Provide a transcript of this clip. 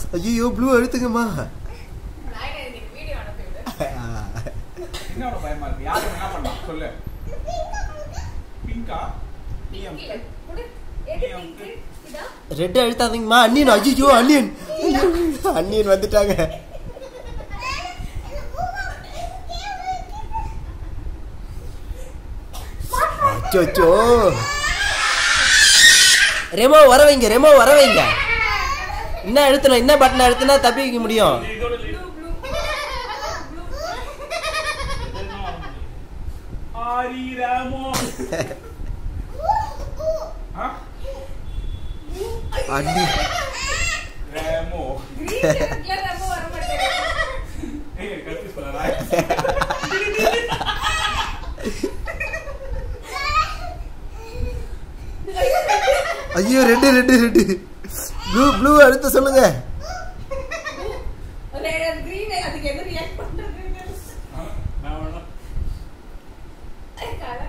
ஐயோ ப்ளூ அழுத்துங்கம்மா நாயனா இன்னைக்கு வீடியோ அனுப்பி விடு என்ன உனக்கு பயமா இருக்கு யாரு என்ன பண்ணா சொல்லு பிங்கா நீ பிங்க் இல்ல அமுக்கு. குடு எது பிங்க் இதா ரெட் அழுத்தாதீங்கம்மா அண்ணியன் ஐயோ அண்ணியன் அண்ணியன் வந்துட்டாங்க அச்சோ ரெமோ வர வைங்க ரெமோ வர வைங்க என்ன அழுத்தணும் என்ன பட்டன் அழுத்தினா தப்பி வைக்க முடியும் இதோட lead. ப்ளூ ப்ளூ ஆரி ராமோ ஆ? அண்ணி ராமோ கிரீன் கலர்ல ரொம்ப வர மாட்டேங்குது ஏய் கத்தி சொல்லறா ஐயோ ரெண்டு ரெண்டு ரெண்டு ப்ளூ ப்ளூ அழுத்த சொல்லுங்க ரெட் கிரீன் அதுக்கு என்ன ரியாக்ட் பண்றது நான் வேணா கலர்